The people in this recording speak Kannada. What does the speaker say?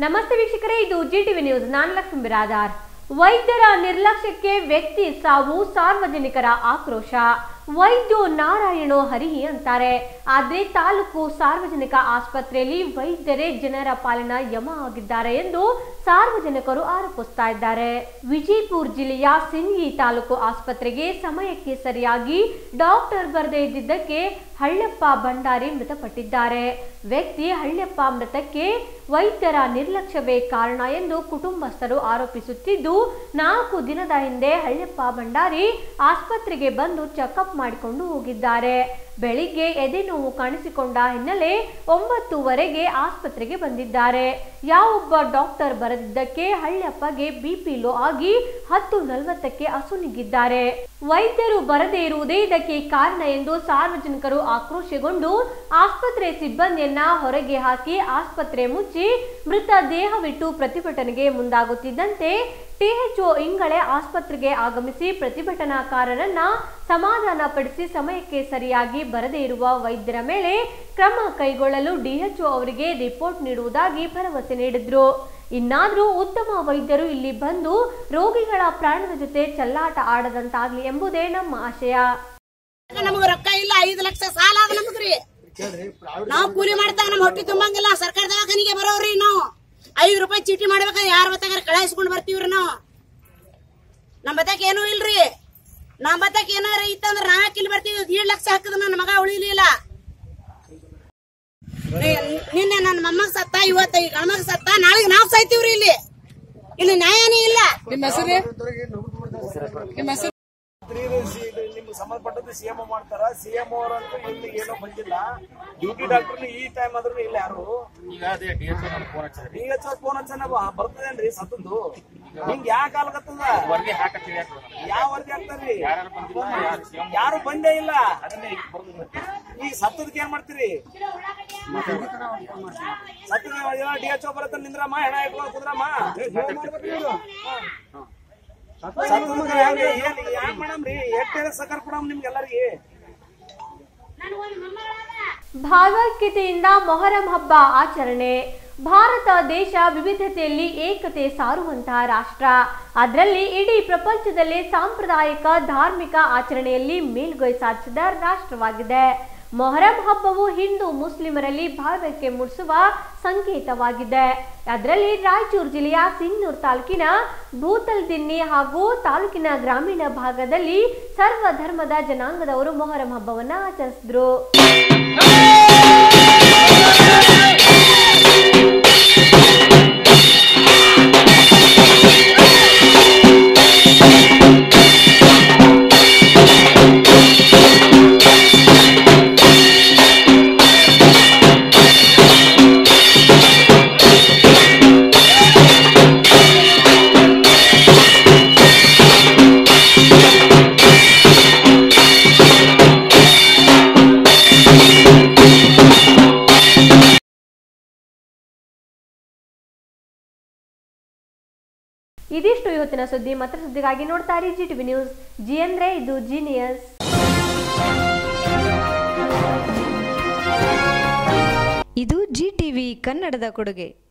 ನಮಸ್ತೆ ವೀಕ್ಷಕರೇ ಇದು ಜಿ ಟಿವಿ ನ್ಯೂಸ್ ನಾನು ಲಕ್ಷ್ಮೀ ಬಿರಾದಾರ್ ವೈದ್ಯರ ನಿರ್ಲಕ್ಷ್ಯಕ್ಕೆ ವ್ಯಕ್ತಿ ಸಾವು ಸಾರ್ವಜನಿಕರ ಆಕ್ರೋಶ ವೈದ್ಯು ನಾರಾಯಣೋ ಹರಿಹಿ ಅಂತಾರೆ ಆದ್ರೆ ತಾಲೂಕು ಸಾರ್ವಜನಿಕ ಆಸ್ಪತ್ರೆಯಲ್ಲಿ ವೈದ್ಯರೇ ಜನರ ಪಾಲಿನ ಯಮ ಆಗಿದ್ದಾರೆ ಎಂದು ಸಾರ್ವಜನಿಕರು ಆರೋಪಿಸ್ತಾ ಇದ್ದಾರೆ ವಿಜಯಪುರ ಜಿಲ್ಲೆಯ ಸಿಂಗಿ ತಾಲೂಕು ಆಸ್ಪತ್ರೆಗೆ ಸಮಯಕ್ಕೆ ಸರಿಯಾಗಿ ಡಾಕ್ಟರ್ ಬರದೇ ಇದ್ದಿದ್ದಕ್ಕೆ ಹಳ್ಳಪ್ಪ ಭಂಡಾರಿ ಮೃತಪಟ್ಟಿದ್ದಾರೆ ವ್ಯಕ್ತಿ ಹಳ್ಳಪ್ಪ ಮೃತಕ್ಕೆ ವೈದ್ಯರ ನಿರ್ಲಕ್ಷ್ಯವೇ ಕಾರಣ ಎಂದು ಕುಟುಂಬಸ್ಥರು ಆರೋಪಿಸುತ್ತಿದ್ದು ನಾಲ್ಕು ದಿನದ ಹಿಂದೆ ಹಳ್ಳಪ್ಪ ಭಂಡಾರಿ ಆಸ್ಪತ್ರೆಗೆ ಬಂದು ಚೆಕಪ್ ಮಾಡಿಕೊಂಡು ಹೋಗಿದ್ದಾರೆ ಬೆಳಿಗ್ಗೆ ಎದೆ ನೋವು ಕಾಣಿಸಿಕೊಂಡ ಹಿನ್ನೆಲೆ ಒಂಬತ್ತುವರೆಗೆ ಆಸ್ಪತ್ರೆಗೆ ಬಂದಿದ್ದಾರೆ ಯಾವೊಬ್ಬ ಡಾಕ್ಟರ್ ಬರದಿದ್ದಕ್ಕೆ ಹಳ್ಳಪ್ಪಗೆ ಬಿಪಿ ಲೋ ಆಗಿ ಹತ್ತು ನಲವತ್ತಕ್ಕೆ ಅಸುನಿಗಿದ್ದಾರೆ ವೈದ್ಯರು ಬರದೇ ಇರುವುದೇ ಇದಕ್ಕೆ ಕಾರಣ ಎಂದು ಸಾರ್ವಜನಿಕರು ಆಕ್ರೋಶಗೊಂಡು ಆಸ್ಪತ್ರೆ ಸಿಬ್ಬಂದಿಯನ್ನ ಹೊರಗೆ ಹಾಕಿ ಆಸ್ಪತ್ರೆ ಮುಚ್ಚಿ ಮೃತ ದೇಹವಿಟ್ಟು ಪ್ರತಿಭಟನೆಗೆ ಮುಂದಾಗುತ್ತಿದ್ದಂತೆ ಟಿಎಚ್ಒ ಇಂಗಳೆ ಆಸ್ಪತ್ರೆಗೆ ಆಗಮಿಸಿ ಪ್ರತಿಭಟನಾಕಾರರನ್ನ ಸಮಾಧಾನ ಪಡಿಸಿ ಸಮಯಕ್ಕೆ ಸರಿಯಾಗಿ ಬರದೇ ಇರುವ ವೈದ್ಯರ ಮೇಲೆ ಕ್ರಮ ಕೈಗೊಳ್ಳಲು ಡಿಎಚ್ಒ ಅವರಿಗೆ ರಿಪೋರ್ಟ್ ನೀಡುವುದಾಗಿ ಭರವಸೆ ನೀಡಿದ್ರು ಇನ್ನಾದರೂ ಉತ್ತಮ ವೈದ್ಯರು ಇಲ್ಲಿ ಬಂದು ರೋಗಿಗಳ ಪ್ರಾಣದ ಜೊತೆ ಚೆಲ್ಲಾಟ ಆಡದಂತಾಗ್ಲಿ ಎಂಬುದೇ ನಮ್ಮ ಆಶಯ ನಮಗ ರೊಕ್ಕ ಇಲ್ಲ ಐದು ಲಕ್ಷ ಸಾಲ ಅದ ನಮಗ್ರಿ ನಾವು ಕೂಲಿ ಮಾಡ್ತಾಗ ನಮ್ ಹೊಟ್ಟಿ ತುಂಬಂಗಿಲ್ಲ ಸರ್ಕಾರ ದವಾಖಾನಿಗೆ ಬರೋವ್ರಿ ನಾವು ಐದು ರೂಪಾಯಿ ಚೀಟಿ ಮಾಡ್ಬೇಕಾದ್ರೆ ಯಾರ ಬತ್ತಾಗ ಕಳಾಯಿಸ್ಕೊಂಡ್ ಬರ್ತೀವ್ರಿ ನಾವು ನಮ್ ಬತ್ತಾಕ ಏನೂ ಇಲ್ರಿ ನಮ್ ಬತ್ತಾಕ ಏನಾರ ಇತ್ತಂದ್ರ ನಾಲ್ಕು ಇಲ್ಲಿ ಬರ್ತೀವಿ ಏಳು ಲಕ್ಷ ಹಾಕಿದ ನನ್ನ ಮಗ ಉಳಿಲಿಲ್ಲ ನಿನ್ನೆ ನನ್ನ ಮೊಮ್ಮಗ ಸತ್ತ ಇವತ್ತ ಈ ಗಣಮಗ ಸತ್ತ ನಾಳೆಗೆ ನಾವ್ ಸಾಯ್ತೀವ್ರಿ ಇಲ್ಲಿ ಇಲ್ಲಿ ನ್ಯಾಯನೇ ಇಲ್ಲ ನಿಮ್ಮ ಹೆಸರು ನಿಮ್ಮ ಹೆಸರು ನಿಮ್ಗೆ ಸಂಬಂಧಪಟ್ಟದ್ದು ಸಿಎಂ ಮಾಡ್ತಾರ ಸಿಎಂ ಅವರಂತೂ ಇಲ್ಲಿ ಏನೋ ಬಂದಿಲ್ಲ ಡ್ಯೂಟಿ ಡಾಕ್ಟರ್ ಈ ಟೈಮ್ ಆದ್ರೂ ಇಲ್ಲ ಯಾರು ಈಗ ಅದೇ ಡಿ ಎಚ್ ಫೋನ್ ಹಚ್ಚಿದ್ರಿ ಡಿ ಎಚ್ ಫೋನ್ ಹಚ್ಚನ ಬರ್ತದೇನ್ರಿ ಸತ್ತದ್ದು ಹಿಂಗ್ ಯಾಕೆ ಆಗ್ಲತ್ತದ ವರದಿ ಹಾಕತ್ತೀವಿ ಆಗ್ತದ ಯಾವ ವರದಿ ಆಗ್ತಾರ್ರಿ ಯಾರು ಬಂದಿಲ್ಲ ಯಾರು ಸಿಎಂ ಯಾರು ಬಂದೇ ಇಲ್ಲ ಅದನ್ನೇ ಈಗ ಬರ್ದಿಲ್ಲ ಈಗ ಸತ್ತದಕ್ಕೆ ಏನ್ ಮಾಡ್ತೀರಿ ಸತ್ತದ ಡಿ ಎಚ್ ಬರತ್ತ ನಿಂದ್ರಮ್ಮ ಹೆಣ ಇಟ್ಕೊಂಡು ಕುದ್ರಮ್ಮ ಸತ್ತದಕ್ಕೆ ಹೆಂಗೆ ಏನ್ ಯಾಕೆ ಮಾಡಮ್ರಿ ಎಟ್ಟೆ ಸಕರ್ ಕೊಡಮ್ ನಿಮ್ಗೆಲ್ಲರಿಗೆ ಭಾವೈಕ್ಯತೆಯಿಂದ ಮೊಹರಂ ಹಬ್ಬ ಆಚರಣೆ ಭಾರತ ದೇಶ ವಿವಿಧತೆಯಲ್ಲಿ ಏಕತೆ ಸಾರುವಂತಹ ರಾಷ್ಟ್ರ ಅದರಲ್ಲಿ ಇಡೀ ಪ್ರಪಂಚದಲ್ಲೇ ಸಾಂಪ್ರದಾಯಿಕ ಧಾರ್ಮಿಕ ಆಚರಣೆಯಲ್ಲಿ ಮೇಲ್ಗೈ ಸಾಧಿಸಿದ ರಾಷ್ಟ್ರವಾಗಿದೆ ಮೊಹರಂ ಹಬ್ಬವು ಹಿಂದೂ ಮುಸ್ಲಿಮರಲ್ಲಿ ಭಾವೈಕ್ಯ ಮೂಡಿಸುವ ಸಂಕೇತವಾಗಿದೆ ಅದರಲ್ಲಿ ರಾಯಚೂರು ಜಿಲ್ಲೆಯ ಸಿಂಗ್ನೂರ್ ತಾಲೂಕಿನ ಭೂತಲ್ ದಿನ್ನಿ ಹಾಗೂ ತಾಲೂಕಿನ ಗ್ರಾಮೀಣ ಭಾಗದಲ್ಲಿ ಸರ್ವ ಧರ್ಮದ ಜನಾಂಗದವರು ಮೊಹರಂ ಹಬ್ಬವನ್ನ ಆಚರಿಸಿದ್ರು ಇದಿಷ್ಟು ಇವತ್ತಿನ ಸುದ್ದಿ ಮಾತ್ರ ಸುದ್ದಿಗಾಗಿ ನೋಡ್ತಾ ಇರಿ ಜಿ ಟಿವಿ ನ್ಯೂಸ್ ಜಿ ಅಂದ್ರೆ ಇದು ಜೀನಿಯಸ್ ಇದು ಜಿ ಟಿವಿ ಕನ್ನಡದ ಕೊಡುಗೆ